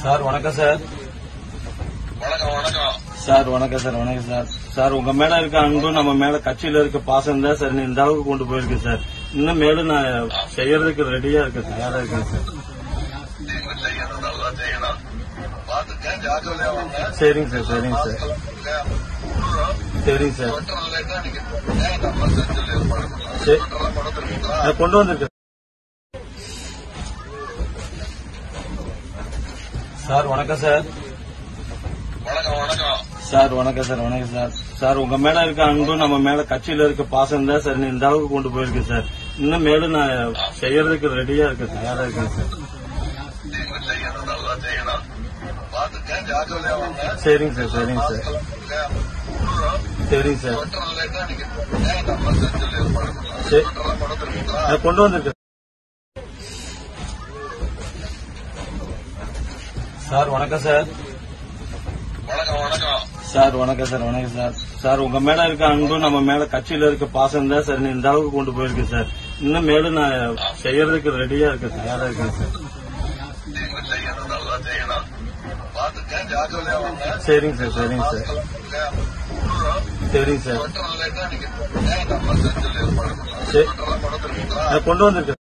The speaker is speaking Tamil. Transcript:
சார் வணக்கம் சார் வணக்கம் வணக்கம் சார் வணக்கம் சார் வணக்கம் சார் சார் உங்க மேல இருக்க அன்பு நம்ம மேல கட்சியில இருக்க பாசம் தான் சார் இந்த அளவுக்கு கொண்டு போயிருக்கு சார் இன்னும் மேலும் நான் செய்யறதுக்கு ரெடியா இருக்கேன் தயாரா இருக்கேன் சார் நீங்க செய்யணும் நல்லா செய்யணும் பாத்துக்க ஜாக்கிரதையா வாங்க சரிங்க சார் சரிங்க சார் சரிங்க சார் மட்டும் இல்லைன்னா நீங்க ஏன் நம்ம செஞ்சல் ஏற்பாடு பண்ணலாம் சரி. மட்டும் கொடுத்துருக்கீங்களா நான் கொண்டு வந்திருக்கேன் சார் வணக்கம் சார் வணக்கம் வணக்கம் சார் வணக்கம் சார் வணக்கம் சார் சார் உங்க மேல இருக்க அன்பு நம்ம மேல கட்சியில இருக்க பாசம் தான் சார் இந்த அளவுக்கு கொண்டு போயிருக்கு சார் இன்னும் மேலும் நான் செய்யறதுக்கு ரெடியா இருக்கேன் தயாரா இருக்கேன் சார் நீங்க செய்யணும் நல்லா செய்யணும் பாத்துக்க ஜாக்கிரதையா வாங்க சரிங்க சார் சரிங்க சார் சரிங்க சார் மட்டும் இல்லைன்னா நீங்க ஏன் நம்ம செஞ்சல் ஏற்பாடு பண்ணலாம் சரி. மட்டும் கொடுத்துருக்கீங்களா நான் கொண்டு வந்திருக்கேன் சார் வணக்கம் சார் வணக்கம் வணக்கம் சார் வணக்கம் சார் வணக்கம் சார் சார் உங்க மேல இருக்க அன்பு நம்ம மேல கட்சியில இருக்க பாசம் தான் சார் இந்த அளவுக்கு கொண்டு போயிருக்கு சார் இன்னும் மேலும் நான் செய்யறதுக்கு ரெடியா இருக்கேன் தயாரா இருக்கேன் சார் நீங்க செய்யணும் நல்லா செய்யணும் பாத்துக்க ஜாக்கிரதையா வாங்க சரிங்க சார் சரிங்க சார் சரிங்க சார் மட்டும் இல்லைன்னா நீங்க ஏன் நம்ம செஞ்சல் ஏற்பாடு பண்ணலாம் சரி. மட்டும் கொடுத்துருக்கீங்களா நான் கொண்டு வந்திருக்கேன்